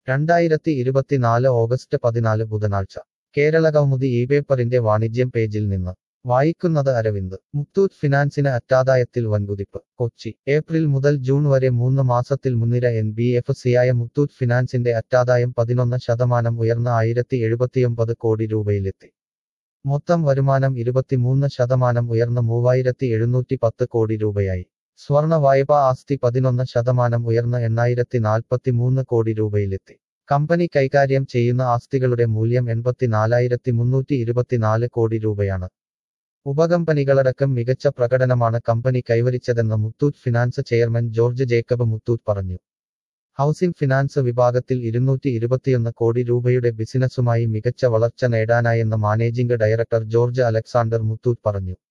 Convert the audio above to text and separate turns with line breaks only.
രണ്ടായിരത്തി ഇരുപത്തിനാല് ഓഗസ്റ്റ് പതിനാല് ബുധനാഴ്ച കേരളകൗമുദി ഈ പേപ്പറിന്റെ വാണിജ്യം പേജിൽ നിന്ന് വായിക്കുന്നത് അരവിന്ദ് മുത്തൂറ്റ് ഫിനാൻസിന് അറ്റാദായത്തിൽ വൻകുതിപ്പ് കൊച്ചി ഏപ്രിൽ മുതൽ ജൂൺ വരെ മൂന്ന് മാസത്തിൽ മുൻനിര എൻ ബി എഫ് സിയായ മുത്തൂറ്റ് ഫിനാൻസിന്റെ അറ്റാദായം പതിനൊന്ന് ശതമാനം ഉയർന്ന ആയിരത്തി എഴുപത്തിയൊമ്പത് കോടി രൂപയിലെത്തി മൊത്തം വരുമാനം ഇരുപത്തിമൂന്ന് ശതമാനം ഉയർന്ന് മൂവായിരത്തി എഴുന്നൂറ്റി പത്ത് കോടി രൂപയായി സ്വർണ വായ്പാ ആസ്തി പതിനൊന്ന് ശതമാനം ഉയർന്ന് എണ്ണായിരത്തി നാൽപ്പത്തിമൂന്ന് കോടി രൂപയിലെത്തി കമ്പനി കൈകാര്യം ചെയ്യുന്ന ആസ്തികളുടെ മൂല്യം എൺപത്തിനാലായിരത്തി മുന്നൂറ്റി ഇരുപത്തിനാല് കോടി രൂപയാണ് ഉപകമ്പനികളടക്കം മികച്ച പ്രകടനമാണ് കമ്പനി കൈവരിച്ചതെന്ന് മുത്തൂറ്റ് ഫിനാൻസ് ചെയർമാൻ ജോർജ് ജേക്കബ് മുത്തൂറ്റ് പറഞ്ഞു ഹൗസിംഗ് ഫിനാൻസ് വിഭാഗത്തിൽ ഇരുന്നൂറ്റി ഇരുപത്തിയൊന്ന് കോടി രൂപയുടെ ബിസിനസ്സുമായി മികച്ച വളർച്ച നേടാനായെന്ന് മാനേജിംഗ് ഡയറക്ടർ ജോർജ് അലക്സാണ്ടർ മുത്തൂറ്റ് പറഞ്ഞു